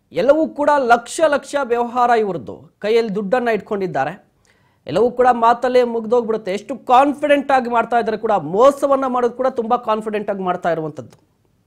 ಎಲ್ಲವೂ ಕೂಡ ಲಕ್ಷ ಲಕ್ಷ ವ್ಯವಹಾರ ಇವ್ರದ್ದು ಕೈಯಲ್ಲಿ ದುಡ್ಡನ್ನು ಇಟ್ಕೊಂಡಿದ್ದಾರೆ ಎಲ್ಲವೂ ಕೂಡ ಮಾತಲ್ಲೇ ಮುಗ್ದೋಗ್ಬಿಡುತ್ತೆ ಎಷ್ಟು ಕಾನ್ಫಿಡೆಂಟ್ ಆಗಿ ಮಾಡ್ತಾ ಇದ್ದಾರೆ ಕೂಡ ಮೋಸವನ್ನ ಮಾಡೋದು ಕೂಡ ತುಂಬಾ ಕಾನ್ಫಿಡೆಂಟ್ ಆಗಿ ಮಾಡ್ತಾ ಇರುವಂಥದ್ದು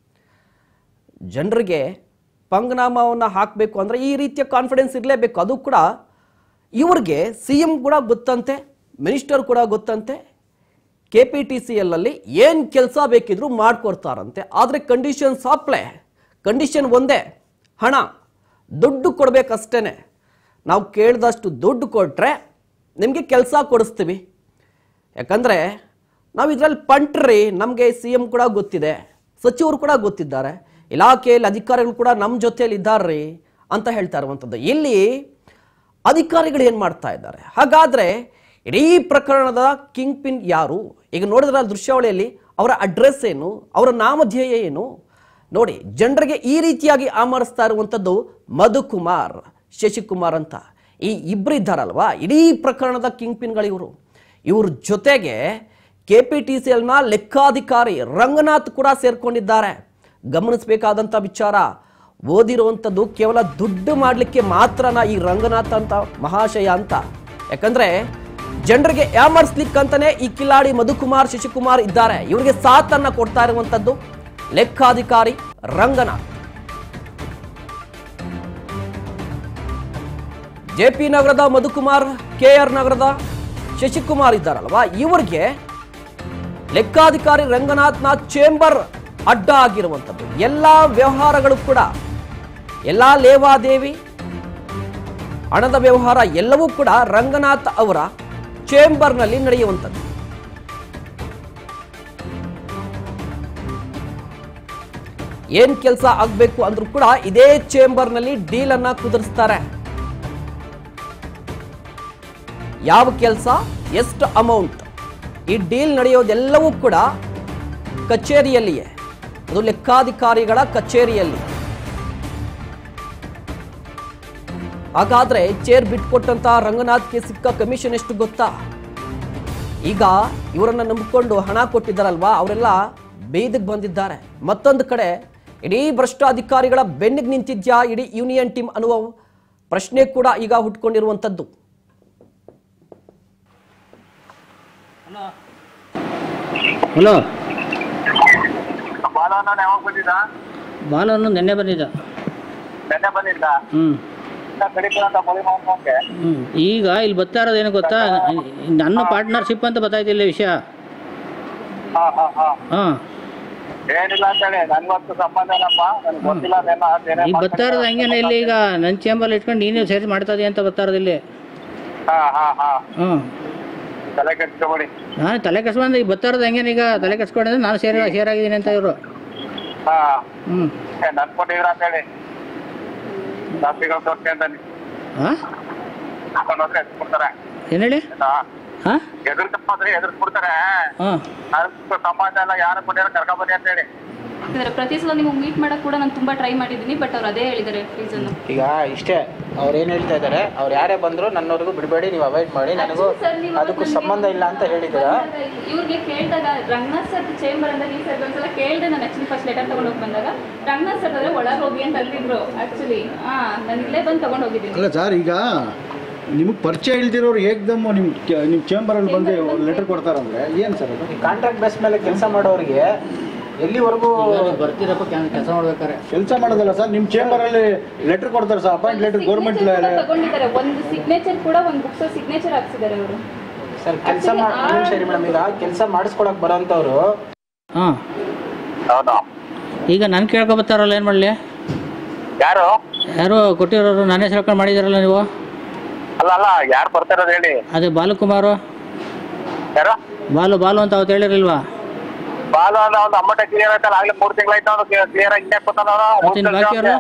ಜನರಿಗೆ ಪಂಗನಾಮವನ್ನು ಹಾಕಬೇಕು ಅಂದರೆ ಈ ರೀತಿಯ ಕಾನ್ಫಿಡೆನ್ಸ್ ಇರಲೇಬೇಕು ಅದು ಕೂಡ ಇವ್ರಿಗೆ ಸಿ ಎಂ ಕೂಡ ಗೊತ್ತಂತೆ ಮಿನಿಸ್ಟರ್ ಕೂಡ ಗೊತ್ತಂತೆ ಕೆ ಪಿ ಟಿ ಸಿ ಎಲ್ಲಲ್ಲಿ ಏನು ಕೆಲಸ ಬೇಕಿದ್ರೂ ಮಾಡಿಕೊಡ್ತಾರಂತೆ ಆದರೆ ಕಂಡೀಷನ್ಸ್ ಅಪ್ಲೈ ಕಂಡೀಷನ್ ಒಂದೇ ಹಣ ದುಡ್ಡು ಕೊಡಬೇಕಷ್ಟೇ ನಾವು ಕೇಳಿದಷ್ಟು ದುಡ್ಡು ಕೊಟ್ಟರೆ ನಿಮಗೆ ಕೆಲಸ ಕೊಡಿಸ್ತೀವಿ ಯಾಕಂದರೆ ನಾವು ಇದರಲ್ಲಿ ಪಂಟ್ರಿ ನಮಗೆ ಸಿ ಎಂ ಕೂಡ ಗೊತ್ತಿದೆ ಸಚಿವರು ಕೂಡ ಗೊತ್ತಿದ್ದಾರೆ ಇಲಾಖೆಯಲ್ಲಿ ಅಧಿಕಾರಿಗಳು ಕೂಡ ನಮ್ಮ ಜೊತೆಯಲ್ಲಿ ಇದ್ದಾರ್ರಿ ಅಂತ ಹೇಳ್ತಾ ಇರುವಂಥದ್ದು ಇಲ್ಲಿ ಅಧಿಕಾರಿಗಳು ಏನು ಮಾಡ್ತಾ ಇದ್ದಾರೆ ಹಾಗಾದರೆ ಇಡೀ ಪ್ರಕರಣದ ಕಿಂಗ್ ಪಿನ್ ಯಾರು ಈಗ ನೋಡಿದ್ರೆ ದೃಶ್ಯಾವಳಿಯಲ್ಲಿ ಅವರ ಅಡ್ರೆಸ್ ಏನು ಅವರ ನಾಮಧೇಯ ಏನು ನೋಡಿ ಜನರಿಗೆ ಈ ರೀತಿಯಾಗಿ ಆಮರಿಸ್ತಾ ಇರುವಂಥದ್ದು ಮಧುಕುಮಾರ್ ಶಶಿಕುಮಾರ್ ಅಂತ ಈ ಇಬ್ಬರು ಇದ್ದಾರಲ್ವಾ ಇಡೀ ಪ್ರಕರಣದ ಕಿಂಗ್ ಪಿನ್ಗಳು ಇವರು ಇವ್ರ ಜೊತೆಗೆ ಕೆ ಪಿ ಟಿ ಸಿ ಎಲ್ನ ಲೆಕ್ಕಾಧಿಕಾರಿ ರಂಗನಾಥ್ ಕೂಡ ಸೇರ್ಕೊಂಡಿದ್ದಾರೆ ಗಮನಿಸಬೇಕಾದಂಥ ವಿಚಾರ ಓದಿರುವಂಥದ್ದು ಕೇವಲ ದುಡ್ಡು ಮಾಡಲಿಕ್ಕೆ ಮಾತ್ರನ ಈ ರಂಗನಾಥ್ ಅಂತ ಮಹಾಶಯ ಅಂತ ಯಾಕಂದ್ರೆ ಜನರಿಗೆ ಯಾಮರ್ಸ್ಲಿಕ್ಕಂತಾನೆ ಈ ಕಿಲಾಡಿ ಮಧುಕುಮಾರ್ ಶಶಿಕುಮಾರ್ ಇದ್ದಾರೆ ಇವರಿಗೆ ಸಾಥನ್ನ ಕೊಡ್ತಾ ಇರುವಂಥದ್ದು ಲೆಕ್ಕಾಧಿಕಾರಿ ರಂಗನಾಥ್ ಜೆ ಪಿ ನಗರದ ಮಧುಕುಮಾರ್ ಕೆ ಆರ್ ನಗರದ ಶಶಿಕುಮಾರ್ ಇದ್ದಾರಲ್ವಾ ಇವರಿಗೆ ಲೆಕ್ಕಾಧಿಕಾರಿ ರಂಗನಾಥ್ನ ಚೇಂಬರ್ ಅಡ್ಡ ಆಗಿರುವಂಥದ್ದು ಎಲ್ಲ ವ್ಯವಹಾರಗಳು ಕೂಡ ಎಲ್ಲ ಲೇವಾದೇವಿ ಹಣದ ವ್ಯವಹಾರ ಎಲ್ಲವೂ ಕೂಡ ರಂಗನಾಥ್ ಅವರ ಚೇಂಬರ್ನಲ್ಲಿ ನಡೆಯುವಂಥದ್ದು ಏನ್ ಕೆಲಸ ಆಗ್ಬೇಕು ಅಂದ್ರೂ ಕೂಡ ಇದೇ ಚೇಂಬರ್ನಲ್ಲಿ ಡೀಲ್ ಅನ್ನ ಕುದುರಿಸ್ತಾರೆ ಯಾವ ಕೆಲಸ ಎಷ್ಟು ಅಮೌಂಟ್ ಈ ಡೀಲ್ ನಡೆಯೋದೆಲ್ಲವೂ ಕೂಡ ಕಚೇರಿಯಲ್ಲಿಯೇ ಅದು ಲೆಕ್ಕಾಧಿಕಾರಿಗಳ ಕಚೇರಿಯಲ್ಲಿ ಹಾಗಾದ್ರೆ ಚೇರ್ ಬಿಟ್ಕೊಟ್ಟಂತ ರಂಗನಾಥ್ಗೆ ಸಿಕ್ಕ ಕಮಿಷನ್ ಎಷ್ಟು ಗೊತ್ತಾ ಈಗ ಇವರನ್ನ ನಂಬಿಕೊಂಡು ಹಣ ಕೊಟ್ಟಿದ್ದಾರಲ್ವಾ ಅವರೆಲ್ಲ ಬೇದಕ್ಕೆ ಬಂದಿದ್ದಾರೆ ಮತ್ತೊಂದು ಕಡೆ ಇಡೀ ಭ್ರಷ್ಟ ಅಧಿಕಾರಿಗಳ ಬೆನ್ನಿಗೆ ನಿಂತಿದ್ಯಾ ಇಡೀ ಯೂನಿಯನ್ ಟೀಮ್ ಅನ್ನುವ ಪ್ರಶ್ನೆ ಕೂಡ ಈಗ ಹುಟ್ಕೊಂಡಿರುವಂಥದ್ದು ಹಲೋ ಬಾಲಣ್ಣ ಯಾವಾಗ ಬಂದಿದ್ದ ಬಾಲು ಅನ್ನೋದು ನೆನ್ನೆ ಬಂದಿದ್ದ ನೆನ್ನೆ ಬಂದಿದ್ದ ಹ್ಞೂ ಕಡಿತೀರ ಅಂತ ಮಳಿ ಮಾಡ್ಕೊಂಡೆ ಹ್ಞೂ ಈಗ ಇಲ್ಲಿ ಬರ್ತಾ ಇರೋದು ಏನು ಗೊತ್ತಾ ನನ್ನ ಪಾರ್ಟ್ನರ್ಶಿಪ್ ಅಂತ ಗೊತ್ತಾಯ್ತಿಲ್ಲ ವಿಷಯ ಹಾ ಹಾ ಹಾ ಹಾಂ ಏನಿಲ್ಲ ಅಂತೇಳಿ ನನ್ಗಂತೂ ಸಂಬಂಧ ಏನಪ್ಪ ನನ್ಗೆ ಗೊತ್ತಿಲ್ಲ ಅದೇನ ಅದೇನೇ ಈಗ ಬರ್ತಾ ಇರೋದು ಹಂಗೇನೆ ಇಲ್ಲಿ ಈಗ ನನ್ನ ಚೇಂಬರ್ ಇಟ್ಕೊಂಡು ನೀನೇ ಸೇರಿ ಮಾಡ್ತಾ ಇದೀಯ ಅಂತ ಬರ್ತಾ ಇರೋದು ಇಲ್ಲಿ ಹಾ ಹಾ ಹಾ ಹ್ಞೂ ತಲೆ ಕೆಡ್ಸ್ಕೊಬೇಡಿ ನಾನು ತಲೆ ಕೆಸ್ಕೊಂಡು ಈಗ ಬರ್ತಾ ಇರೋದು ಹಂಗೇನೆ ಈಗ ತಲೆ ಕೆಸ್ಕೊಂಡಿದ್ರೆ ನಾನು ಸೇರ್ ಸೇರ್ ಆಗಿದ್ದೀನಿ ಅಂತ ಇವರು ಹಾ ಹ್ಞೂ ಏ ನನ್ ಕೊಟ್ಟಿದ್ರ ಅಂತೇಳಿ ಜಾಸ್ತಿಗಳು ತೋರ್ಸ್ಕೊಂತಾನೆ ಹಾಂ ಕರ್ಕೊಂಡು ಹೋದ್ರೆ ಎದ್ಬಿಡ್ತಾರೆ ಏನು ಹೇಳಿ ಹಾಂ ಎದುರ್ಸ್ಕೊಂಡ್ರೆ ಎದುರ್ಸ್ಬಿಡ್ತಾರೆ ಹಾಂ ಅದಕ್ಕೆ ಸಂಬಂಧ ಎಲ್ಲ ಯಾರು ಕೊಟ್ಟಿರೋ ಕರ್ಕೊಂಬನ್ನಿ ಅಂತೇಳಿ ಇದ್ದಾರೆ ಪ್ರತಿ ಸಲ ನಿಮಗೆ ಮೀಟ್ ಮಾಡಕ್ ಕೂಡ ನಾನು ತುಂಬಾ ಟ್ರೈ ಮಾಡಿದ್ದೀನಿ ಬಟ್ ಅವ್ರು ಅದೇ ಹೇಳಿದ್ದಾರೆ ರೀಸನ್ ಈಗ ಇಷ್ಟೇ ಅವ್ರು ಏನು ಹೇಳ್ತಾ ಇದ್ದಾರೆ ಅವ್ರು ಯಾರೇ ಬಂದ್ರು ನನ್ನವರೆಗೂ ಬಿಡಬೇಡಿ ನೀವು ಅವಾಯ್ಡ್ ಮಾಡಿ ನನಗೂ ಅದಕ್ಕೂ ಸಂಬಂಧ ಇಲ್ಲ ಅಂತ ಹೇಳಿದ್ದೀರಾ ಇವ್ರಿಗೆ ಕೇಳಿದಾಗ ರಂಗನಾಥ್ ಸರ್ ಚೇಂಬರ್ ಅಂತ ನೀವು ಸರ್ ಒಂದ್ಸಲ ಕೇಳಿದೆ ನಾನು ಆಕ್ಚುಲಿ ಫಸ್ಟ್ ಲೆಟರ್ ತಗೊಂಡು ಹೋಗಿ ಬಂದಾಗ ರಂಗನಾಥ್ ಸರ್ ಅಂದ್ರೆ ಒಳಗೆ ಹೋಗಿ ಅಂತ ಅಂದಿದ್ರು ಆಕ್ಚುಲಿ ಹಾ ನಾನು ಇಲ್ಲೇ ಬಂದು ತಗೊಂಡು ಹೋಗಿದ್ದೀನಿ ಅಲ್ಲ ಸರ್ ಈಗ ನಿಮಗೆ ಪರಿಚಯ ಇಲ್ದಿರೋರು ಏಕ್ದಮ್ ನಿಮ್ಮ ನಿಮ್ಮ ಚೇಂಬರಲ್ಲಿ ಬಂದು ಲೆಟರ್ ಕೊಡ್ತಾರಂದ್ರೆ ಏನು ಸರ್ ಅದು ಈ ಕಾಂಟ್ರಾಕ್ಟ್ ಬೇಸ್ ಮೇಲೆ ಕೆಲಸ ಮಾಡೋರಿಗೆ ಎಲ್ಲಿವರೆಗೂ ಬರ್ತೀರಪ್ಪ ಕೆಲಸ ಮಾಡ್ಬೇಕಾರೆ ಕೆಲಸ ಮಾಡೋದಲ್ಲ ಸರ್ ನಿಮ್ಮ ಚೇಂಬರಲ್ಲಿ ಲೆಟರ್ ಕೊಡ್ತಾರೆ sir appoint letter government Signature ಕೂಡ ತಗೊಂಡಿದ್ದಾರೆ ಒಂದು ಸಿಗ್ನೇಚರ್ ಕೂಡ ಒಂದು ಬುಕ್ಸ್ ಸಿಗ್ನೇಚರ್ ಹಾಕ್ಸಿದ್ದಾರೆ ಅವರು ಸರ್ ಕೆಲಸ ಮಾಡಿ ಸರಿ ಮೇಡಮ್ ಈಗ ಕೆಲಸ ಮಾಡಿಸ್ಕೊಳಕ್ ಬರೋಂಥವ್ರು ಹಾಂ ಹೌದು ಈಗ ನಾನು ಕೇಳ್ಕೊ ಬರ್ತಾರಲ್ಲ ಏನು ಮಾಡಲಿ ಯಾರು ಯಾರೋ ಕೊಟ್ಟಿರೋರು ನಾನೇ ಸೇರ್ಕೊಂಡು ಮಾಡಿದಾರಲ್ಲ ನೀವು ಅಲ್ಲ ಅಲ್ಲ ಯಾರು ಬರ್ತಾರೋದು ಹೇಳಿ ಅದೇ ಬಾಲಕುಮಾರು ಯಾರು ಬಾಲು ಬಾಲು ಅಂತ ಅವತ್ತು ಹೇಳಿರಲ್ವಾ ಬಾಲು ಅಂದ್ರೆ ಅವ್ನು ಅಮ್ಮಟ ಕ್ಲಿಯರ್ ಆಯ್ತಲ್ಲ ಆಗ್ಲೇ ಮೂರ್ ತಿಂಗಳಾಯ್ತು ಅವ್ನು ಕ್ಲಿಯರ್ ಆಗಿ ಇನ್ನೇ ಕೊತ್ತಾನ ಮತ್ತಿನ್ನು ಬಾಕಿ ಅವರು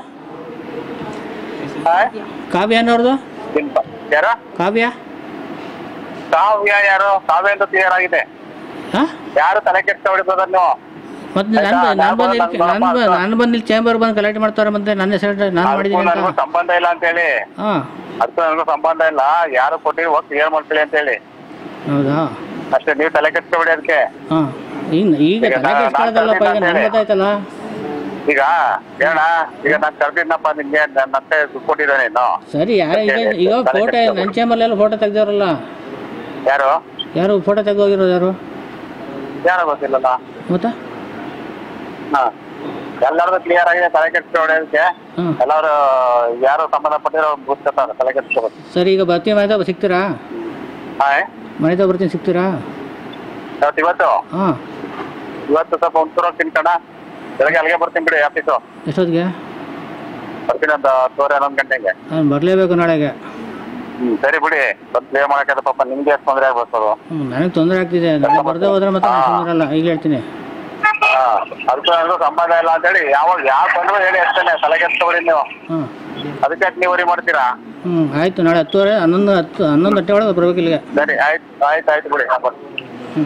ಕಾವ್ಯ ಅನ್ನೋರ್ದು ಯಾರು ಕಾವ್ಯ ಕಾವ್ಯ ಯಾರು ಕಾವ್ಯ ಅಂತ ಕ್ಲಿಯರ್ ಆಗಿದೆ ಹಾಂ ಯಾರು ತಲೆ ಕೆಟ್ಟ ಹೊಡಿಬೋದ ನೀವು ಮತ್ತೆ ನಾನು ನಾನು ಬಂದು ಇಲ್ಲಿ ನಾನು ಬಂದು ನಾನು ಬಂದು ಇಲ್ಲಿ ಚೇಂಬರ್ ಬಂದು ಗಲಾಟೆ ಮಾಡ್ತಾರೆ ಮತ್ತೆ ನನ್ನ ಹೆಸರು ನಾನು ಅದಕ್ಕೂ ಮಾಡಿದ್ದೀನಿ ನನಗೂ ಅಂತ ಸಂಬಂಧ ಇಲ್ಲ ಅಂತ ಹೇಳಿ ಹಾಂ ಅದಕ್ಕೂ ನನಗೂ ಸಂಬಂಧ ಇಲ್ಲ ಯಾರು ಕೊಟ್ಟಿರಿ ಹೋಗಿ ಕ್ಲಿಯರ್ ಮಾಡ್ಕೊಳ್ಳಿ ಅಂತ ಹೇಳಿ ಹೌದಾ ಅಷ್ಟೇ ನೀವು ತಲೆ ಕೆಟ್ಕೊಬೇಡಿ ಅದಕ್ಕೆ ಹಾಂ ಈಗ ಈಗ ಈಗ ತಲೆ ನಾ- ಕೆಡ್ಸ್ಕೊಳ್ಳೋದಲ್ಲಪ್ಪ ಈಗ ನಾನು ನನ್ಗೆ ಗೊತ್ತಾಯ್ತಲ್ಲ ಈಗ ಹೇಳ ಈಗ ನಾನ್ ಕರ್ದಿದ್ನಪ್ಪ ನಿಮ್ಗೆ ನನ್ನಂತೆ ದುಡ್ಡು ಕೊಟ್ಟಿದ್ದಾನೆ ಇನ್ನು ಸರಿ ಯಾರು ಈಗ ಈಗ ಫೋಟೋ ನನ್ನ ಚೇಂಬರ್ಲೆಲ್ಲ ಫೋಟೋ ತೆಗ್ದವ್ರಲ್ಲ ಯಾರು ಯಾರು ಫೋಟೋ ತೆಗ್ದೋಗಿರೋದು ಯಾರು ಯಾರೋ ಗೊತ್ತಿಲ್ಲಲ್ಲ ಗೊತ್ತಾ ಹಾ ಎಲ್ಲರದು ಕ್ಲಿಯರ್ ಆಗಿದೆ ತಲೆ ಕೆಡ್ಸ್ಕೊಳ್ಳೋದಕ್ಕೆ ಹಾಂ ಎಲ್ಲಾರು ಯಾರು ಸಂಬಂಧಪಟ್ಟಿರೋ ಗುರ್ತಿರ್ತಾರೆ ತಲೆ ಕೆಡ್ಸ್ಕೋಬೇಕು ಸರಿ ಈಗ ಬರ್ತೀವಿ ಮನೆದ ಸಿಗ್ತೀರಾ ಹಾಯ್ ಮನೆದ ಬರ್ತೀನಿ ಸಿಗ್ತೀರಾ ಇವತ್ತು ಇವತ್ತು ಹಾಂ ಇವತ್ತು ಸ್ವಲ್ಪ ಒಂಚೂರು ಹೋಗ್ತೀನಿ ಕಣ ಬೆಳಗ್ಗೆ ಅಲ್ಲಿಗೆ ಬರ್ತೀನಿ ಬಿಡಿ ಆಫೀಸು ಎಷ್ಟೊತ್ತಿಗೆ ಬರ್ತೀನಿ ಒಂದು ಹತ್ತುವರೆ ಹನ್ನೊಂದು ಗಂಟೆಗೆ ನಾನು ಬರಲೇಬೇಕು ನಾಳೆಗೆ ಹ್ಮ್ ಸರಿ ಬಿಡಿ ಬಂದು ಕ್ಲಿಯರ್ ಮಾಡಕ್ಕೆ ಪಾಪ ನಿಮ್ಗೆ ಎಷ್ಟು ತೊಂದರೆ ಆಗ್ಬೋದು ಹ್ಞೂ ನನಗೆ ತೊಂದರೆ ಆಗ್ತಿದೆ ನಾಳೆ ಬರ್ದೇ ಹೋದ್ರೆ ಮತ್ತೆ ನಾನು ಸುಮ್ಮನಿರಲ್ಲ ಈಗ ಹೇಳ್ತೀನಿ ಹಾ ಅದಕ್ಕೂ ನನಗೂ ಸಂಬಂಧ ಇಲ್ಲ ಅಂತೇಳಿ ಯಾವಾಗ ಯಾವ ತೊಂದ್ರೆ ಹೇಳಿ ಅಷ್ಟೇನೆ ತಲೆ ಕೆಡ್ಸ್ಕೊಬೇಡಿ ನೀವು ಹಾಂ ಅದಕ್ಕೆ ನೀವು ವರಿ ಮಾಡ್ತೀರಾ ಹ್ಞೂ ಆಯಿತು ನಾಳೆ ಹತ್ತುವರೆ ಹನ್ನೊಂದು ಹತ್ತು ಹನ್ನೊಂದು ಗಂಟೆ ಒಳಗೆ ಬರ್ಬೇಕು ಇಲ್ಲಿಗೆ ಸರಿ ಆಯ್ತು ಆಯ್ತು ಆಯ್ತು ಬಿಡಿ ನಾನು ಬರ್ತೀನಿ ಹ್ಞೂ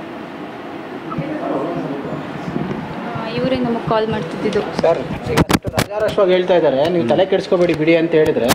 ಇವರೇ ನಮಗೆ ಕಾಲ್ ಮಾಡ್ತಿದ್ದಿದ್ದು ಸರ್ ಈಗ ಅಷ್ಟು ರಾಜಾರೋಷವಾಗಿ ಹೇಳ್ತಾ ಇದ್ದಾರೆ ನೀವು ತಲೆ ಕೆಡಿಸ್ಕೋಬೇಡಿ ಬಿಡಿ ಅಂತ ಹೇಳಿದ್ರೆ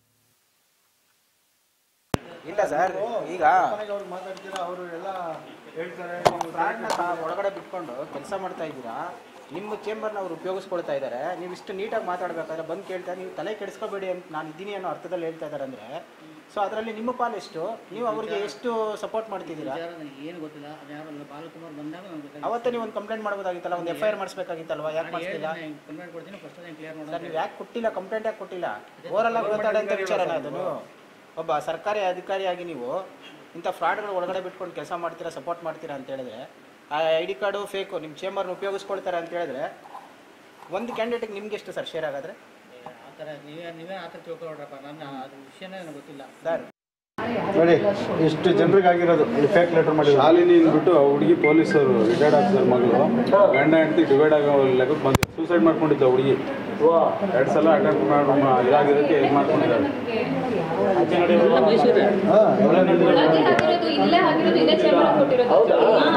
ಇಲ್ಲ ಸರ್ ಈಗ ಅವರು ಎಲ್ಲ ಹೇಳ್ತಾರೆ ಫ್ರಾಡ್ನ ಒಳಗಡೆ ಬಿಟ್ಕೊಂಡು ಕೆಲಸ ಮಾಡ್ತಾ ಇದ್ದೀರಾ ನಿಮ್ಮ ಚೇಂಬರ್ನ ಅವ್ರು ಉಪಯೋಗಿಸ್ಕೊಳ್ತಾ ಇದ್ದಾರೆ ನೀವು ಇಷ್ಟು ನೀಟಾಗಿ ಮಾತಾಡಬೇಕಾದ್ರೆ ಬಂದು ಕೇಳ್ತಾರೆ ನೀವು ತಲೆ ಕೆಡಿಸ್ಕೋಬೇಡಿ ಅಂತ ನಾನು ಇದ್ದೀನಿ ಅನ್ನೋ ಅರ್ಥದಲ್ಲಿ ಹೇಳ್ತಾ ಇದ್ದಾರೆ ಅಂದರೆ ಸೊ ಅದರಲ್ಲಿ ನಿಮ್ಮ ಪಾಲು ಎಷ್ಟು ನೀವು ಅವರಿಗೆ ಎಷ್ಟು ಸಪೋರ್ಟ್ ಮಾಡ್ತಿದ್ದೀರಾ ಏನು ಗೊತ್ತಿಲ್ಲ ಯಾರಲ್ಲ ಬಾಲಕುಮಾರ್ ಬಂದಾಗ ನನಗೆ ಅವತ್ತೇ ನೀವು ಒಂದು ಕಂಪ್ಲೇಂಟ್ ಮಾಡ್ಬೋದಾಗಿತ್ತಲ್ಲ ಒಂದು ಎಫ್ ಐ ಆರ್ ಮಾಡಿಸ್ಬೇಕಾಗಿತ್ತಲ್ವಾ ಯಾಕೆ ಮಾಡಿಸ್ತಿಲ್ಲ ಕಂಪ್ಲೇಂಟ್ ಕೊಡ್ತೀನಿ ಫಸ್ಟ್ ಕ್ಲಿಯರ್ ಸರ್ ನೀವು ಯಾಕೆ ಕೊಟ್ಟಿಲ್ಲ ಕಂಪ್ಲೇಂಟ್ ಯಾಕೆ ಕೊಟ್ಟಿಲ್ಲ ಓವರಲ್ ಆಗಿ ಮಾತಾಡೋಂಥ ವಿಚಾರನ ಅದನ್ನು ಒಬ್ಬ ಸರ್ಕಾರಿ ಅಧಿಕಾರಿಯಾಗಿ ನೀವು ಇಂಥ ಫ್ರಾಡ್ಗಳು ಒಳಗಡೆ ಬಿಟ್ಕೊಂಡು ಕೆಲಸ ಮಾಡ್ತೀರಾ ಸಪೋರ್ಟ್ ಮಾಡ್ತೀರಾ ಅಂತ ಹೇಳಿದ್ರೆ ಆ ಐ ಡಿ ಕಾರ್ಡು ಫೇಕು ನಿಮ್ಮ ಚೇಂಬರ್ನ ಉಪಯೋಗಿಸ್ಕೊಳ್ತಾರೆ ಅಂತ ಹೇಳಿದ್ರೆ ಒಂದು ಕ್ಯಾಂಡಿಡೇಟ್ಗೆ ನಿಮ್ಗೆ ಎಷ್ಟು ಸರ್ ಶೇರ್ ಆಗಾದ್ರೆ ಆ ಥರ ನೀವೇ ನೀವೇ ಆ ಥರ ತಿಳ್ಕೊಳ್ರಪ್ಪ ನನ್ನ ಅದು ವಿಷಯನೇ ನನಗೆ ಗೊತ್ತಿಲ್ಲ ಸರ್ ನೋಡಿ ಇಷ್ಟು ಜನರಿಗೆ ಆಗಿರೋದು ಫೇಕ್ ಲೆಟರ್ ಮಾಡಿ ಶಾಲಿನಿ ಅಂದ್ಬಿಟ್ಟು ಆ ಹುಡುಗಿ ಪೊಲೀಸರು ರಿಟೈರ್ಡ್ ಆಫೀಸರ್ ಮಗಳು ಗಂಡ ಹೆಂಡತಿ ಡಿವೈಡ್ ಆಗೋ ಲೆಕ್ಕಕ್ಕೆ ಬಂದು ಸೂಸೈಡ್ ಮಾಡ್ಕೊಂಡಿದ್ದ ಹುಡುಗಿ ಎರಡು ಸಲ ಅಟೆಂಪ್ಟ್ ಮಾಡಿ ಇದಾಗಿದ್ದಕ್ಕೆ ಇದು ಮಾಡ್ಕೊಂಡಿದ್ದಾಳೆ ಎಲ್ಲ ಮೈಸೂರೇ ಒಳಗೆ ಹಾಕಿರೋದು ಇಲ್ಲೇ ಹಾಕಿರೋದು ಇಲ್ಲೇ ಚೇಂಬರ್ ಕೊಟ್ಟಿರೋದು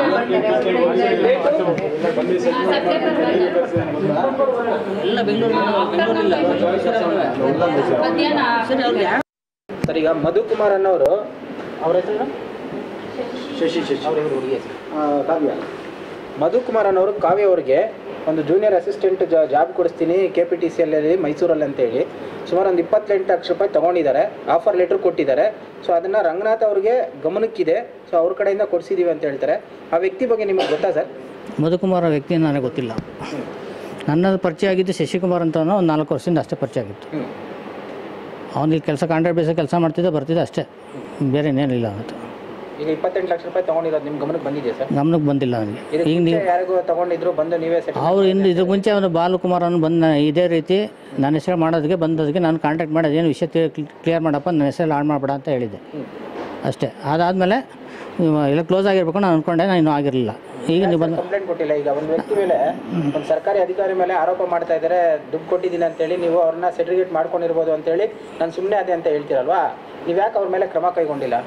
ಎಲ್ಲ ಬೆಂಗಳೂರು ಬೆಂಗಳೂರಿಲ್ಲ ಮಧ್ಯಾಹ್ನ ಸರಿ ಅವ್ರಿಗೆ ಯಾರು ಸರ್ ಈಗ ಮಧುಕುಮಾರ್ ಅನ್ನೋರು ಅವ್ರ ಹೆಸರು ಶಶಿ ಶಶಿ ಅವ್ರ ಇವರು ಹುಡುಗಿ ಹೆಸರು ಕಾವ್ಯ ಮಧುಕುಮಾರ್ ಅನ್ನೋರು ಕಾವ್ಯ ಅವ್ರಿಗೆ ಒಂದು ಜೂನಿಯರ್ ಅಸಿಸ್ಟೆಂಟ್ ಜಾಬ್ ಕೊಡಿಸ್ತೀನಿ ಕೆ ಪಿ ಟಿ ಸಿ ಅಲ್ಲಿ ಮೈಸೂರಲ್ಲಿ ಅಂತೇಳಿ ಸುಮಾರು ಒಂದು ಇಪ್ಪತ್ತೆಂಟು ಲಕ್ಷ ರೂಪಾಯಿ ತೊಗೊಂಡಿದ್ದಾರೆ ಆಫರ್ ಲೆಟ್ರ್ ಕೊಟ್ಟಿದ್ದಾರೆ ಸೊ ಅದನ್ನು ರಂಗನಾಥ್ ಅವ್ರಿಗೆ ಗಮನಕ್ಕಿದೆ ಸೊ ಅವ್ರ ಕಡೆಯಿಂದ ಕೊಡಿಸಿದ್ದೀವಿ ಅಂತ ಹೇಳ್ತಾರೆ ಆ ವ್ಯಕ್ತಿ ಬಗ್ಗೆ ನಿಮಗೆ ಗೊತ್ತಾ ಸರ್ ಮಧುಕುಮಾರ್ ವ್ಯಕ್ತಿ ನನಗೆ ಗೊತ್ತಿಲ್ಲ ನನ್ನ ಪರಿಚಯ ಆಗಿದ್ದು ಶಶಿಕುಮಾರ್ ಅಂತ ಒಂದು ನಾಲ್ಕು ವರ್ಷದಿಂದ ಅಷ್ಟೇ ಪರಿಚಯ ಆಗಿತ್ತು ಅವನಿಗೆ ಕೆಲಸ ಕಾಂಟ್ರಾಕ್ಟ್ ಬೇಸಾಗಿ ಕೆಲಸ ಮಾಡ್ತಿದ್ದೆ ಬರ್ತಿದ್ದೆ ಅಷ್ಟೇ ಬೇರೆ ಇನ್ನೇನಿಲ್ಲ ಅವತ್ತು ಈಗ ಇಪ್ಪತ್ತೆಂಟು ಲಕ್ಷ ರೂಪಾಯಿ ತೊಗೊಂಡಿರೋದು ನಿಮ್ಮ ಗಮನಕ್ಕೆ ಬಂದಿದೆ ಸರ್ ಗಮನಕ್ಕೆ ಬಂದಿಲ್ಲ ನನಗೆ ಇದಕ್ಕೆ ಈಗ ನೀವು ಮುಂಚೆ ಯಾರಿಗೂ ತಗೊಂಡಿದ್ರು ಬಂದು ನೀವೇ ಸೆಟ್ ಅವ್ರು ಇನ್ನು ಇದ್ರ ಮುಂಚೆ ಅವನು ಬಾಲಕುಮಾರ್ ಅವನು ಬಂದು ಇದೇ ರೀತಿ ನನ್ನ ಹೆಸರು ಮಾಡೋದಕ್ಕೆ ಬಂದದಕ್ಕೆ ನಾನು ಕಾಂಟ್ಯಾಕ್ಟ್ ಮಾಡಿ ಅದೇನು ವಿಷಯ ಕ್ಲಿಯರ್ ಮಾಡಪ್ಪ ನನ್ನ ಹೆಸರಲ್ಲಿ ಆಡ್ ಮಾಡಬೇಡ ಅಂತ ಹೇಳಿದ್ದೆ ಅಷ್ಟೇ ಅದಾದಮೇಲೆ ಎಲ್ಲ ಕ್ಲೋಸ್ ಆಗಿರ್ಬೇಕು ನಾನು ಅಂದ್ಕೊಂಡೆ ನಾನು ಇನ್ನೂ ಆಗಿರಲಿಲ್ಲ ಈಗ ನೀವು ಬಂದು ಕಂಪ್ಲೇಂಟ್ ಕೊಟ್ಟಿಲ್ಲ ಈಗ ಒಂದು ವ್ಯಕ್ತಿ ಮೇಲೆ ಒಂದು ಸರ್ಕಾರಿ ಅಧಿಕಾರಿ ಮೇಲೆ ಆರೋಪ ಮಾಡ್ತಾ ಇದ್ದಾರೆ ದುಡ್ಡು ಕೊಟ್ಟಿದ್ದೀನಿ ಅಂತೇಳಿ ನೀವು ಅವ್ರನ್ನ ಸೆಟ್ರಿಗೇಟ್ ಮಾಡ್ಕೊಂಡಿರ್ಬೋದು ಅಂತೇಳಿ ನಾನು ಸುಮ್ಮನೆ ಅದೇ ಅಂತ ಹೇಳ್ತೀರಲ್ವಾ ನೀವು ಯಾಕೆ ಅವ್ರ ಮೇಲೆ ಕ್ರಮ ಕೈಗೊಂಡಿಲ್ಲ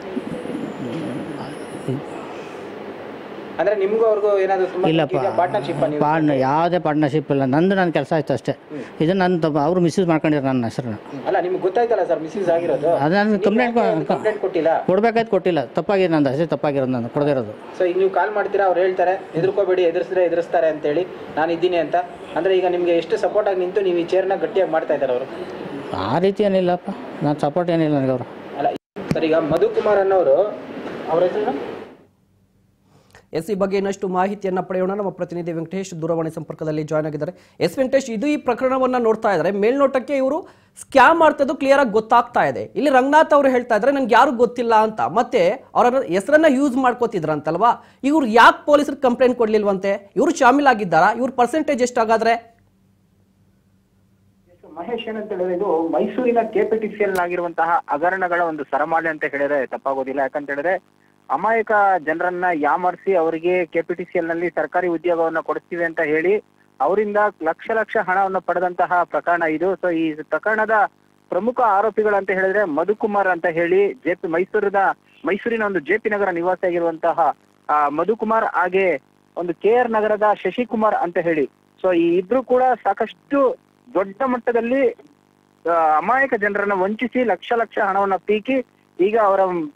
ಅಂದ್ರೆ ನಿಮ್ಗೂ ಅವ್ರಿಗೂ ಏನಾದ್ರು ಇಲ್ಲಪ್ಪ ಪಾರ್ಟ್ನರ್ಶಿಪ್ ನೀವು ಪಾರ್ಟ್ನ ಯಾವುದೇ ಪಾರ್ಟ್ನರ್ಶಿಪ್ ಇಲ್ಲ ನಂದು ನನ್ನ ಕೆಲಸ ಆಯ್ತು ಅಷ್ಟೇ ಇದು ನನ್ನ ತಪ್ಪು ಅವರು ಮಿಸ್ಯೂಸ್ ಮಾಡ್ಕೊಂಡಿರೋ ನನ್ನ ಹೆಸರನ್ನ ಅಲ್ಲ ನಿಮ್ಗೆ ಗೊತ್ತಾಯ್ತಲ್ಲ ಸರ್ ಮಿಸ್ಯೂಸ್ ಆಗಿರೋದು ಅದು ನಾನು ಕಂಪ್ಲೇಂಟ್ ಕಂಪ್ಲೇಂಟ್ ಕೊಟ್ಟಿಲ್ಲ ಕೊಡ್ಬೇಕಾಯ್ತು ಕೊಟ್ಟಿಲ್ಲ ತಪ್ಪಾಗಿದೆ ನಂದು ಹೆಸರು ತಪ್ಪಾಗಿರೋದು ನಾನು ಕೊಡದಿರೋದು ಸೊ ಈಗ ನೀವು ಕಾಲ್ ಮಾಡ್ತೀರಾ ಅವ್ರು ಹೇಳ್ತಾರೆ ಎದುರ್ಕೋಬೇಡಿ ಎದುರಿಸಿದ್ರೆ ಎದುರಿಸ್ತಾರೆ ಅಂತೇಳಿ ನಾನು ಇದ್ದೀನಿ ಅಂತ ಅಂದ್ರೆ ಈಗ ನಿಮ್ಗೆ ಎಷ್ಟು ಸಪೋರ್ಟ್ ಆಗಿ ನಿಂತು ನೀವು ಈ ಚೇರ್ನ ಗಟ್ಟಿಯಾಗಿ ಮಾಡ್ತಾ ಇದ್ದಾರೆ ಅವರು ಆ ರೀತಿ ಏನಿಲ್ಲಪ್ಪ ನಾನು ಸಪೋರ್ಟ್ ಏನಿಲ್ಲ ನನಗೆ ಅವರು ಅಲ್ಲ ಸರ್ ಈಗ ಮಧುಕುಮಾರ್ ಅನ್ನೋರು ಅವ್ರ ಹೆಸರು ಎಸ್ ಈ ಬಗ್ಗೆ ಇನ್ನಷ್ಟು ಮಾಹಿತಿಯನ್ನ ಪಡೆಯೋಣ ನಮ್ಮ ಪ್ರತಿನಿಧಿ ವೆಂಕಟೇಶ್ ದೂರವಾಣಿ ಸಂಪರ್ಕದಲ್ಲಿ ಜಾಯ್ನ್ ಆಗಿದ್ದಾರೆ ಎಸ್ ವೆಂಕಟೇಶ್ ಇದು ಈ ಪ್ರಕರಣವನ್ನ ನೋಡ್ತಾ ಇದ್ದಾರೆ ಮೇಲ್ನೋಟಕ್ಕೆ ಇವರು ಸ್ಕ್ಯಾಮ್ ಮಾಡ್ತಿದ್ದು ಕ್ಲಿಯರ್ ಆಗಿ ಗೊತ್ತಾಗ್ತಾ ಇದೆ ಇಲ್ಲಿ ರಂಗನಾಥ್ ಅವರು ಹೇಳ್ತಾ ಇದ್ದಾರೆ ನನ್ಗೆ ಯಾರು ಗೊತ್ತಿಲ್ಲ ಅಂತ ಮತ್ತೆ ಅವರ ಹೆಸರನ್ನ ಯೂಸ್ ಮಾಡ್ಕೋತಿದ್ರಂತಲ್ವಾ ಇವ್ರು ಯಾಕೆ ಪೊಲೀಸರು ಕಂಪ್ಲೇಂಟ್ ಕೊಡ್ಲಿಲ್ವಂತೆ ಇವರು ಶಾಮೀಲಾಗಿದ್ದಾರಾ ಇವ್ರ ಪರ್ಸೆಂಟೇಜ್ ಎಷ್ಟಾಗಾದ್ರೆ ಮಹೇಶ್ ಏನಂತ ಹೇಳಿದ್ರೆ ಇದು ಮೈಸೂರಿನ ಕೆಪಿಟಿಸಿಎಲ್ ಆಗಿರುವಂತಹ ಹಗರಣಗಳ ಒಂದು ಸರಮಾಲೆ ಅಂತ ಹೇಳಿದ್ರೆ ತಪ್ಪಾಗೋದಿಲ್ಲ ಯಾಕಂತ ಹೇಳಿದ್ರೆ ಅಮಾಯಕ ಜನರನ್ನ ಯಾಮರ್ಸಿ ಅವರಿಗೆ ಕೆಪಿಟಿಸಿಎಲ್ ನಲ್ಲಿ ಸರ್ಕಾರಿ ಉದ್ಯೋಗವನ್ನ ಕೊಡಿಸ್ತೀವಿ ಅಂತ ಹೇಳಿ ಅವರಿಂದ ಲಕ್ಷ ಲಕ್ಷ ಹಣವನ್ನು ಪಡೆದಂತಹ ಪ್ರಕರಣ ಇದು ಸೊ ಈ ಪ್ರಕರಣದ ಪ್ರಮುಖ ಆರೋಪಿಗಳಂತ ಹೇಳಿದ್ರೆ ಮಧುಕುಮಾರ್ ಅಂತ ಹೇಳಿ ಜೆ ಪಿ ಮೈಸೂರಿನ ಮೈಸೂರಿನ ಒಂದು ಜೆ ಪಿ ನಗರ ನಿವಾಸಿಯಾಗಿರುವಂತಹ ಆ, ಮಧುಕುಮಾರ್ ಹಾಗೆ ಒಂದು ಕೆ ಆರ್ ನಗರದ ಶಶಿಕುಮಾರ್ ಅಂತ ಹೇಳಿ ಸೊ ಈ ಇಬ್ರು ಕೂಡ ಸಾಕಷ್ಟು ದೊಡ್ಡ ಮಟ್ಟದಲ್ಲಿ ಆ, ಅಮಾಯಕ ಜನರನ್ನ ವಂಚಿಸಿ ಲಕ್ಷ ಲಕ್ಷ ಹಣವನ್ನ ಪೀಕಿ ಈಗ ಅವರ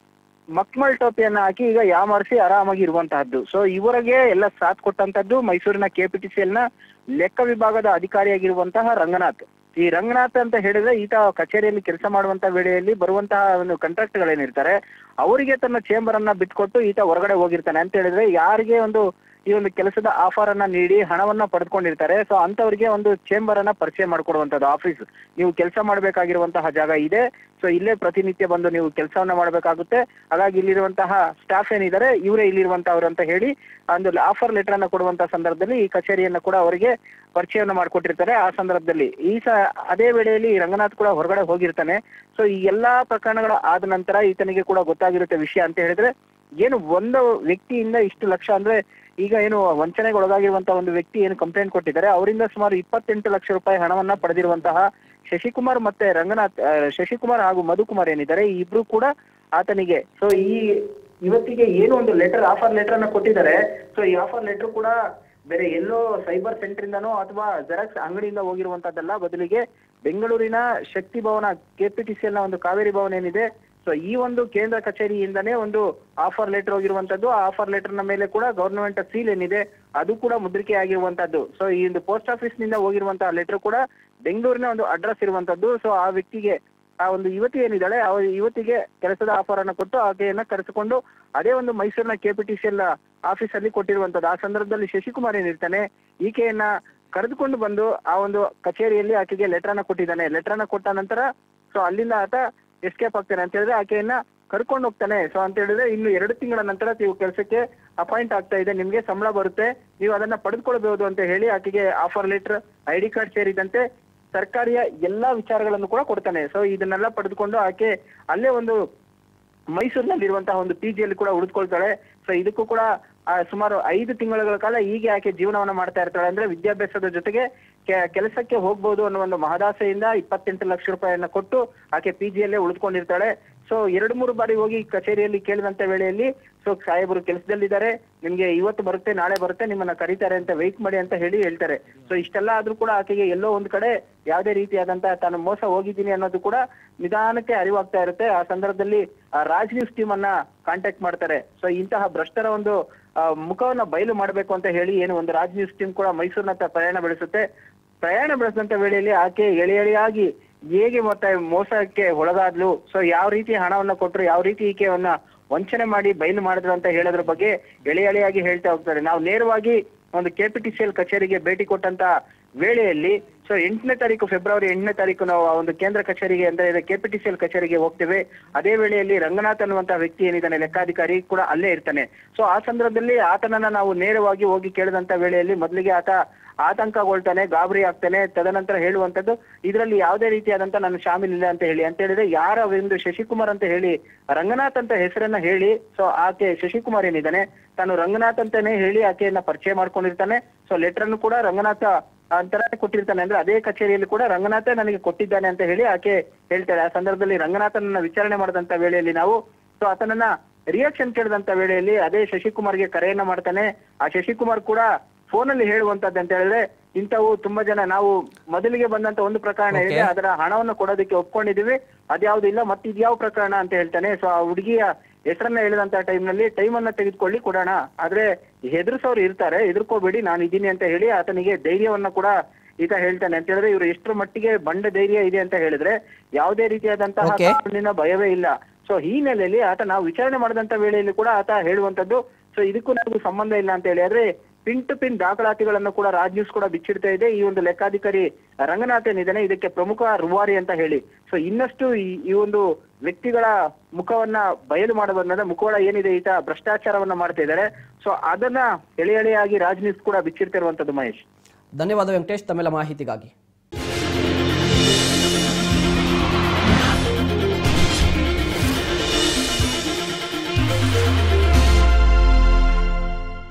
ಮಕ್ಮಲ್ ಟೋಪಿಯನ್ನ ಹಾಕಿ ಈಗ ಯಾಮಾರಿಸಿ ಆರಾಮಾಗಿ ಇರುವಂತಹದ್ದು ಸೊ ಇವರಿಗೆ ಎಲ್ಲ ಸಾಥ್ ಕೊಟ್ಟಂತದ್ದು ಮೈಸೂರಿನ ಕೆಪಿಟಿಸಿಎಲ್ ನ ಲೆಕ್ಕ ವಿಭಾಗದ ಅಧಿಕಾರಿಯಾಗಿರುವಂತಹ ರಂಗನಾಥ್ ಈ ರಂಗನಾಥ್ ಅಂತ ಹೇಳಿದ್ರೆ ಈತ ಕಚೇರಿಯಲ್ಲಿ ಕೆಲಸ ಮಾಡುವಂತ ವೇಳೆಯಲ್ಲಿ ಬರುವಂತಹ ಒಂದು ಕಾಂಟ್ರಾಕ್ಟ್ ಗಳೇನಿರ್ತಾರೆ ಅವರಿಗೆ ತನ್ನ ಚೇಂಬರ್ ಅನ್ನ ಬಿಟ್ಕೊಟ್ಟು ಈತ ಹೊರಗಡೆ ಹೋಗಿರ್ತಾನೆ ಅಂತ ಹೇಳಿದ್ರೆ ಯಾರಿಗೆ ಒಂದು ಈ ಒಂದು ಕೆಲಸದ ಆಫರ್ ಅನ್ನ ನೀಡಿ ಹಣವನ್ನ ಪಡೆದುಕೊಂಡಿರ್ತಾರೆ ಸೊ ಅಂತವರಿಗೆ ಒಂದು ಚೇಂಬರ್ ಅನ್ನ ಪರಿಚಯ ಮಾಡ್ಕೊಡುವಂತದ್ದು ಆಫೀಸ್ ನೀವು ಕೆಲಸ ಮಾಡಬೇಕಾಗಿರುವಂತಹ ಜಾಗ ಇದೆ ಸೊ ಇಲ್ಲೇ ಪ್ರತಿನಿತ್ಯ ಬಂದು ನೀವು ಕೆಲಸವನ್ನ ಮಾಡಬೇಕಾಗುತ್ತೆ ಹಾಗಾಗಿ ಇಲ್ಲಿರುವಂತಹ ಸ್ಟಾಫ್ ಏನಿದ್ದಾರೆ ಇವರೇ ಇಲ್ಲಿರುವಂತವ್ರು ಅಂತ ಹೇಳಿ ಒಂದು ಆಫರ್ ಲೆಟರ್ ಅನ್ನ ಕೊಡುವಂತಹ ಸಂದರ್ಭದಲ್ಲಿ ಈ ಕಚೇರಿಯನ್ನ ಕೂಡ ಅವರಿಗೆ ಪರಿಚಯವನ್ನ ಮಾಡಿಕೊಟ್ಟಿರ್ತಾರೆ ಆ ಸಂದರ್ಭದಲ್ಲಿ ಈ ಸ ಅದೇ ವೇಳೆಯಲ್ಲಿ ಈ ರಂಗನಾಥ್ ಕೂಡ ಹೊರಗಡೆ ಹೋಗಿರ್ತಾನೆ ಸೊ ಈ ಎಲ್ಲಾ ಪ್ರಕರಣಗಳು ಆದ ನಂತರ ಈತನಿಗೆ ಕೂಡ ಗೊತ್ತಾಗಿರುತ್ತೆ ವಿಷಯ ಅಂತ ಹೇಳಿದ್ರೆ ಏನು ಒಂದು ವ್ಯಕ್ತಿಯಿಂದ ಇಷ್ಟು ಲಕ್ಷ ಅಂದ್ರೆ ಈಗ ಏನು ವಂಚನೆಗೆ ಒಳಗಾಗಿರುವಂತ ಒಂದು ವ್ಯಕ್ತಿ ಏನು ಕಂಪ್ಲೇಂಟ್ ಕೊಟ್ಟಿದ್ದಾರೆ ಅವರಿಂದ ಸುಮಾರು ಇಪ್ಪತ್ತೆಂಟು ಲಕ್ಷ ರೂಪಾಯಿ ಹಣವನ್ನ ಪಡೆದಿರುವಂತಹ ಶಶಿಕುಮಾರ್ ಮತ್ತೆ ರಂಗನಾಥ್ ಆ, ಶಶಿಕುಮಾರ್ ಹಾಗೂ ಮಧುಕುಮಾರ್ ಏನಿದ್ದಾರೆ ಈ ಇಬ್ರು ಕೂಡ ಆತನಿಗೆ ಸೊ ಈ ಇವತ್ತಿಗೆ ಏನು ಒಂದು ಲೆಟರ್ ಆಫರ್ ಲೆಟರ್ ಅನ್ನ ಕೊಟ್ಟಿದ್ದಾರೆ ಸೊ ಈ ಆಫರ್ ಲೆಟರ್ ಕೂಡ ಬೇರೆ ಎಲ್ಲೋ ಸೈಬರ್ ಸೆಂಟರ್ ಇಂದನೋ ಅಥವಾ ಜೆರಾಕ್ಸ್ ಅಂಗಡಿಯಿಂದ ಹೋಗಿರುವಂತದ್ದಲ್ಲ ಬದಲಿಗೆ ಬೆಂಗಳೂರಿನ ಶಕ್ತಿ ಭವನ ಕೆಪಿಟಿಸಿಎಲ್ ನ ಒಂದು ಕಾವೇರಿ ಭವನ ಏನಿದೆ ಸೊ ಈ ಒಂದು ಕೇಂದ್ರ ಕಚೇರಿಯಿಂದನೇ ಒಂದು ಆಫರ್ ಲೆಟರ್ ಹೋಗಿರುವಂತದ್ದು ಆ ಆಫರ್ ಲೆಟರ್ ನ ಮೇಲೆ ಕೂಡ ಗವರ್ನಮೆಂಟ್ ಸೀಲ್ ಏನಿದೆ ಅದು ಕೂಡ ಮುದ್ರಿಕೆ ಆಗಿರುವಂತದ್ದು ಸೊ ಈ ಒಂದು ಪೋಸ್ಟ್ ಆಫೀಸ್ ನಿಂದ ಹೋಗಿರುವಂತಹ ಲೆಟರ್ ಕೂಡ ಬೆಂಗಳೂರಿನ ಒಂದು ಅಡ್ರೆಸ್ ಇರುವಂತದ್ದು ಸೊ ಆ ವ್ಯಕ್ತಿಗೆ ಆ ಒಂದು ಯುವತಿ ಏನಿದ್ದಾಳೆ ಆ ಯುವತಿಗೆ ಕೆಲಸದ ಆಫರ್ ಅನ್ನ ಕೊಟ್ಟು ಆಕೆಯನ್ನ ಕರೆಸಿಕೊಂಡು ಅದೇ ಒಂದು ಮೈಸೂರಿನ ಕೆಪಿಟಿಸಿಎಲ್ ಆಫೀಸ್ ಅಲ್ಲಿ ಕೊಟ್ಟಿರುವಂತದ್ದು ಆ ಸಂದರ್ಭದಲ್ಲಿ ಶಶಿಕುಮಾರ್ ಏನಿರ್ತಾನೆ ಈಕೆಯನ್ನ ಕರೆದುಕೊಂಡು ಬಂದು ಆ ಒಂದು ಕಚೇರಿಯಲ್ಲಿ ಆಕೆಗೆ ಲೆಟರ್ ಅನ್ನ ಕೊಟ್ಟಿದ್ದಾನೆ ಲೆಟರ್ ಅನ್ನ ಕೊಟ್ಟ ನಂತರ ಸೊ ಅಲ್ಲಿಂದ ಆತ ಎಸ್ಕೇಪ್ ಆಗ್ತಾನೆ ಅಂತ ಹೇಳಿದ್ರೆ ಆಕೆಯನ್ನ ಕರ್ಕೊಂಡು ಹೋಗ್ತಾನೆ ಸೊ ಅಂತ ಹೇಳಿದ್ರೆ ಇನ್ನು ಎರಡು ತಿಂಗಳ ನಂತರ ನೀವು ಕೆಲಸಕ್ಕೆ ಅಪಾಯಿಂಟ್ ಆಗ್ತಾ ಇದೆ ನಿಮ್ಗೆ ಸಂಬಳ ಬರುತ್ತೆ ನೀವು ಅದನ್ನ ಪಡೆದುಕೊಳ್ಬಹುದು ಅಂತ ಹೇಳಿ ಆಕೆಗೆ offer letter I D card ಸೇರಿದಂತೆ ಸರ್ಕಾರಿಯ ಎಲ್ಲಾ ವಿಚಾರಗಳನ್ನು ಕೂಡ ಕೊಡ್ತಾನೆ ಸೊ ಇದನ್ನೆಲ್ಲ ಪಡೆದುಕೊಂಡು ಆಕೆ ಅಲ್ಲೇ ಒಂದು ಮೈಸೂರಿನಲ್ಲಿರುವಂತಹ ಒಂದು ಪಿ ಜಿಯಲ್ಲಿ ಕೂಡ ಉಳಿದುಕೊಳ್ತಾಳೆ ಸೊ ಇದಕ್ಕೂ ಕೂಡ ಆ, ಸುಮಾರು ಐದು ತಿಂಗಳ ಕಾಲ ಹೀಗೆ ಆಕೆ ಜೀವನವನ್ನ ಮಾಡ್ತಾ ಇರ್ತಾಳೆ ಅಂದ್ರೆ ವಿದ್ಯಾಭ್ಯಾಸದ ಜೊತೆಗೆ ಕೆ- ಕೆಲಸಕ್ಕೆ ಹೋಗ್ಬೋದು ಅನ್ನೋ ಒಂದು ಮಹದಾಸೆಯಿಂದ ಇಪ್ಪತ್ತೆಂಟು ಲಕ್ಷ ರೂಪಾಯಿಯನ್ನ ಕೊಟ್ಟು ಆಕೆ ಪಿ ಜಿಯಲ್ಲೇ ಉಳಿದುಕೊಂಡಿರ್ತಾಳೆ ಸೊ ಎರಡು ಮೂರು ಬಾರಿ ಹೋಗಿ ಕಚೇರಿಯಲ್ಲಿ ಕೇಳಿದಂತ ವೇಳೆಯಲ್ಲಿ ಸೊ ಸಾಹೇಬರು ಕೆಲಸದಲ್ಲಿದ್ದಾರೆ ನಿಮ್ಗೆ ಇವತ್ತು ಬರುತ್ತೆ ನಾಳೆ ಬರುತ್ತೆ ನಿಮ್ಮನ್ನ ಕರೀತಾರೆ ಅಂತ ವೆಯ್ಟ್ ಮಾಡಿ ಅಂತ ಹೇಳಿ ಹೇಳ್ತಾರೆ ಸೊ ಇಷ್ಟೆಲ್ಲ ಆದ್ರೂ ಕೂಡ ಆಕೆಗೆ ಎಲ್ಲೋ ಒಂದ್ ಕಡೆ ಯಾವುದೇ ರೀತಿಯಾದಂತಹ ತಾನು ಮೋಸ ಹೋಗಿದ್ದೀನಿ ಅನ್ನೋದು ಕೂಡ ನಿಧಾನಕ್ಕೆ ಅರಿವಾಗ್ತಾ ಇರುತ್ತೆ ಆ ಸಂದರ್ಭದಲ್ಲಿ ಆ ರಾಜ್ ನ್ಯೂಸ್ ಟೀಮ್ ಅನ್ನ ಕಾಂಟ್ಯಾಕ್ಟ್ ಮಾಡ್ತಾರೆ ಸೊ ಇಂತಹ ಭ್ರಷ್ಟರ ಒಂದು ಆ, ಮುಖವನ್ನ ಬಯಲು ಮಾಡಬೇಕು ಅಂತ ಹೇಳಿ ಏನು ಒಂದು ರಾಜ್ ನ್ಯೂಸ್ ಟೀಮ್ ಕೂಡ ಮೈಸೂರಿನತ್ತ ಪ್ರಯಾಣ ಬೆಳೆಸುತ್ತೆ ಪ್ರಯಾಣ ಬೆಳೆಸಿದಂತ ವೇಳೆಯಲ್ಲಿ ಆಕೆ ಎಳೆ ಎಳೆಯಾಗಿ ಹೇಗೆ ಮತ್ತೆ ಮೋಸಕ್ಕೆ ಒಳಗಾದ್ಲು ಸೊ ಯಾವ ರೀತಿ ಹಣವನ್ನ ಕೊಟ್ರು ಯಾವ ರೀತಿ ಈಕೆಯನ್ನ ವಂಚನೆ ಮಾಡಿ ಬಯಲು ಮಾಡಿದ್ರು ಅಂತ ಹೇಳೋದ್ರ ಬಗ್ಗೆ ಎಳೆ ಎಳೆಯಾಗಿ ಹೇಳ್ತಾ ಹೋಗ್ತಾರೆ ನಾವು ನೇರವಾಗಿ ಒಂದು ಕೆಪಿಟಿಸಿಎಲ್ ಕಚೇರಿಗೆ ಭೇಟಿ ಕೊಟ್ಟಂತ ವೇಳೆಯಲ್ಲಿ ಸೊ ಎಂಟನೇ ತಾರೀಕು ಫೆಬ್ರವರಿ ಎಂಟನೇ ತಾರೀಕು ನಾವು ಆ ಒಂದು ಕೇಂದ್ರ ಕಚೇರಿಗೆ ಅಂದ್ರೆ ಕೆಪಿಟಿಸಿಎಲ್ ಕಚೇರಿಗೆ ಹೋಗ್ತೇವೆ ಅದೇ ವೇಳೆಯಲ್ಲಿ ರಂಗನಾಥ್ ಅನ್ನುವಂತ ವ್ಯಕ್ತಿ ಏನಿದ್ದಾನೆ ಲೆಕ್ಕಾಧಿಕಾರಿ ಕೂಡ ಅಲ್ಲೇ ಇರ್ತಾನೆ ಸೊ ಆ ಸಂದರ್ಭದಲ್ಲಿ ಆತನನ್ನ ನಾವು ನೇರವಾಗಿ ಹೋಗಿ ಕೇಳಿದಂತ ವೇಳೆಯಲ್ಲಿ ಮೊದಲಿಗೆ ಆತ ಆತಂಕಗೊಳ್ತಾನೆ ಗಾಬರಿ ಆಗ್ತಾನೆ ತದನಂತರ ಹೇಳುವಂತದ್ದು ಇದರಲ್ಲಿ ಯಾವುದೇ ರೀತಿಯಾದಂತ ನಾನು ಶಾಮಿಲಿಲ್ಲ ಅಂತ ಹೇಳಿ ಅಂತ ಹೇಳಿದ್ರೆ ಯಾರ ಒಂದು ಶಶಿಕುಮಾರ್ ಅಂತ ಹೇಳಿ ರಂಗನಾಥ್ ಅಂತ ಹೆಸರನ್ನ ಹೇಳಿ ಸೊ ಆಕೆ ಶಶಿಕುಮಾರ್ ಏನಿದ್ದಾನೆ ತಾನು ರಂಗನಾಥ್ ಅಂತಾನೆ ಹೇಳಿ ಆಕೆಯನ್ನ ಪರಿಚಯ ಮಾಡ್ಕೊಂಡಿರ್ತಾನೆ ಸೊ ಲೆಟರ್ ಅನ್ನು ಕೂಡ ರಂಗನಾಥ ಅಂತಾನೆ ಕೊಟ್ಟಿರ್ತಾನೆ ಅಂದ್ರೆ ಅದೇ ಕಚೇರಿಯಲ್ಲಿ ಕೂಡ ರಂಗನಾಥ ನನಗೆ ಕೊಟ್ಟಿದ್ದಾನೆ ಅಂತ ಹೇಳಿ ಆಕೆ ಹೇಳ್ತಾಳೆ ಆ ಸಂದರ್ಭದಲ್ಲಿ ರಂಗನಾಥನನ್ನ ವಿಚಾರಣೆ ಮಾಡಿದಂತ ವೇಳೆಯಲ್ಲಿ ನಾವು ಸೊ ಆತನನ್ನ ರಿಯಾಕ್ಷನ್ ಕೇಳಿದಂತ ವೇಳೆಯಲ್ಲಿ ಅದೇ ಶಶಿಕುಮಾರ್ಗೆ ಕರೆಯನ್ನ ಮಾಡ್ತಾನೆ ಆ ಶಶಿಕುಮಾರ್ ಕೂಡ ಫೋನ್ ಅಲ್ಲಿ ಹೇಳುವಂತದ್ದು ಅಂತ ಹೇಳಿದ್ರೆ ಇಂಥವು ತುಂಬಾ ಜನ ನಾವು ಮೊದಲಿಗೆ ಬಂದಂತ ಒಂದು ಪ್ರಕರಣ ಇದೆ Okay. ಅದರ ಹಣವನ್ನು ಕೊಡೋದಕ್ಕೆ ಒಪ್ಕೊಂಡಿದೀವಿ ಅದ್ಯಾವ್ದು ಇಲ್ಲ ಮತ್ತೆ ಇದ್ಯಾವ ಪ್ರಕರಣ ಅಂತ ಹೇಳ್ತಾನೆ ಸೊ ಆ ಹುಡುಗಿಯ ಹೆಸರನ್ನ ಹೇಳಿದಂತ ಟೈಮ್ ನಲ್ಲಿ ಟೈಮ್ ಅನ್ನ ತೆಗೆದುಕೊಳ್ಳಿ ಕೊಡೋಣ ಆದ್ರೆ ಹೆದರ್ಸೋರು ಇರ್ತಾರೆ ಹೆದರ್ಕೋಬೇಡಿ ನಾನು ಇದ್ದೀನಿ ಅಂತ ಹೇಳಿ ಆತನಿಗೆ ಧೈರ್ಯವನ್ನ ಕೂಡ ಈತ ಹೇಳ್ತಾನೆ ಅಂತ ಹೇಳಿದ್ರೆ ಇವರು ಎಷ್ಟರ ಮಟ್ಟಿಗೆ ಬಂಡ ಧೈರ್ಯ ಇದೆ ಅಂತ ಹೇಳಿದ್ರೆ ಯಾವುದೇ ರೀತಿಯಾದಂತಹ Okay. ಕಾನೂನಿನ ಭಯವೇ ಇಲ್ಲ ಸೊ ಈ ಹಿನ್ನೆಲೆಯಲ್ಲಿ ಆತ ನಾವು ವಿಚಾರಣೆ ಮಾಡಿದಂತ ವೇಳೆಯಲ್ಲಿ ಕೂಡ ಆತ ಹೇಳುವಂತದ್ದು ಸೊ ಇದಕ್ಕೂ ನಮಗೂ ಸಂಬಂಧ ಇಲ್ಲ ಅಂತ ಹೇಳಿ ಆದ್ರೆ ಪಿನ್ ಟು ಪಿನ್ ದಾಖಲಾತಿಗಳನ್ನು ಕೂಡ ರಾಜ್ ನ್ಯೂಸ್ ಕೂಡ ಬಿಚ್ಚಿಡ್ತಾ ಇದೆ ಈ ಒಂದು ಲೆಕ್ಕಾಧಿಕಾರಿ ರಂಗನಾಥ್ ಏನಿದ್ದಾನೆ ಇದಕ್ಕೆ ಪ್ರಮುಖ ರೂವಾರಿ ಅಂತ ಹೇಳಿ ಸೊ ಇನ್ನಷ್ಟು ಈ ಈ ಒಂದು ವ್ಯಕ್ತಿಗಳ ಮುಖವನ್ನ ಬಯಲು ಮಾಡಬಂದ್ರೆ ಮುಖವಾಡ ಏನಿದೆ ಈತ ಭ್ರಷ್ಟಾಚಾರವನ್ನ ಮಾಡ್ತಾ ಇದ್ದಾರೆ ಸೊ ಅದನ್ನ ಎಳೆ ಎಳೆಯಾಗಿ ರಾಜ್ ನ್ಯೂಸ್ ಕೂಡ ಬಿಚ್ಚಿಡ್ತಿರುವಂತದ್ದು ಮಹೇಶ್ ಧನ್ಯವಾದ ವೆಂಕಟೇಶ್ ತಮ್ಮೆಲ್ಲ ಮಾಹಿತಿಗಾಗಿ